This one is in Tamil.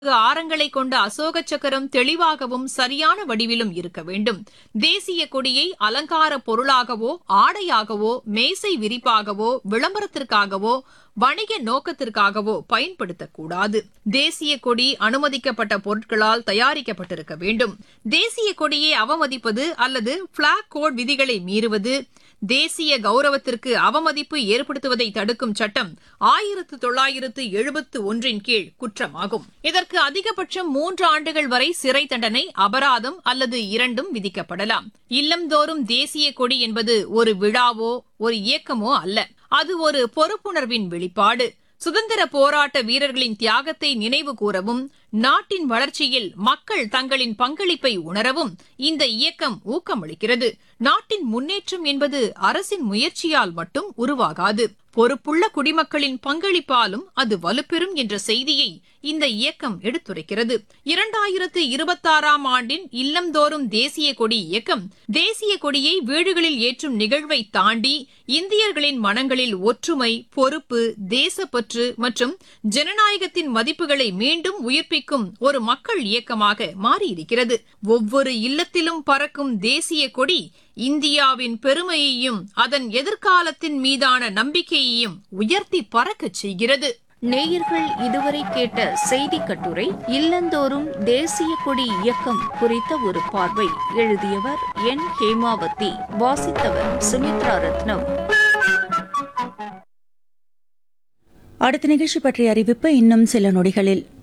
ஆரங்களை கொண்ட அசோக சக்கரம் தெளிவாகவும் சரியான வடிவிலும் இருக்க வேண்டும் தேசிய கொடியை அலங்கார பொருளாகவோ ஆடையாகவோ மேசை விரிப்பாகவோ விளம்பரத்திற்காகவோ வணிக நோக்கத்திற்காகவோ பயன்படுத்தக்கூடாது தேசிய கொடி அனுமதிக்கப்பட்ட பொருட்களால் தயாரிக்கப்பட்டிருக்க வேண்டும் தேசிய கொடியை அவமதிப்பது அல்லது பிளாக் கோட் விதிகளை மீறுவது தேசிய கௌரவத்திற்கு அவமதிப்பு ஏற்படுத்துவதை தடுக்கும் சட்டம் ஆயிரத்து தொள்ளாயிரத்து எழுபத்து ஒன்றின் கீழ் குற்றமாகும் இதற்கு அதிகபட்சம் மூன்று ஆண்டுகள் வரை சிறை தண்டனை அபராதம் அல்லது இரண்டும் விதிக்கப்படலாம் இல்லந்தோறும் தேசிய கொடி என்பது ஒரு விழாவோ ஒரு இயக்கமோ அல்ல அது ஒரு பொறுப்புணர்வின் வெளிப்பாடு சுதந்திர போராட்ட வீரர்களின் தியாகத்தை நினைவு கூறவும் நாட்டின் வளர்ச்சியில் மக்கள் தங்களின் பங்களிப்பை உணரவும் இந்த இயக்கம் ஊக்கமளிக்கிறது நாட்டின் முன்னேற்றம் என்பது அரசின் முயற்சியால் மட்டும் உருவாகாது பொறுப்புள்ள குடிமக்களின் பங்களிப்பாலும் அது வலுப்பெறும் என்ற செய்தியை இந்த இயக்கம் எடுத்துரைக்கிறது இரண்டாயிரத்து இருபத்தாறாம் ஆண்டின் இல்லந்தோறும் தேசிய கொடி இயக்கம் தேசிய கொடியை வீடுகளில் ஏற்றும் நிகழ்வை தாண்டி இந்தியர்களின் மனங்களில் ஒற்றுமை பொறுப்பு தேசப்பற்று மற்றும் ஜனநாயகத்தின் மதிப்புகளை மீண்டும் உயிர்ப்பிக்கும் ஒரு மக்கள் இயக்கமாக மாறியிருக்கிறது ஒவ்வொரு இல்லத்திலும் பறக்கும் தேசிய கொடி இந்தியாவின் பெருமையையும் அதன் எதிர்காலத்தின் மீதான நம்பிக்கையையும் உயர்த்தி பறக்கச் செய்கிறது நேயர்கள் இதுவரை கேட்ட செய்தி கட்டுரை இல்லந்தோறும் தேசிய கொடி இயக்கம் குறித்த ஒரு பார்வை எழுதியவர் என் ஹேமாவதி வாசித்தவர் சுமித்ரா ரத்னம் அடுத்த நிகழ்ச்சி பற்றிய அறிவிப்பு இன்னும் சில நொடிகளில்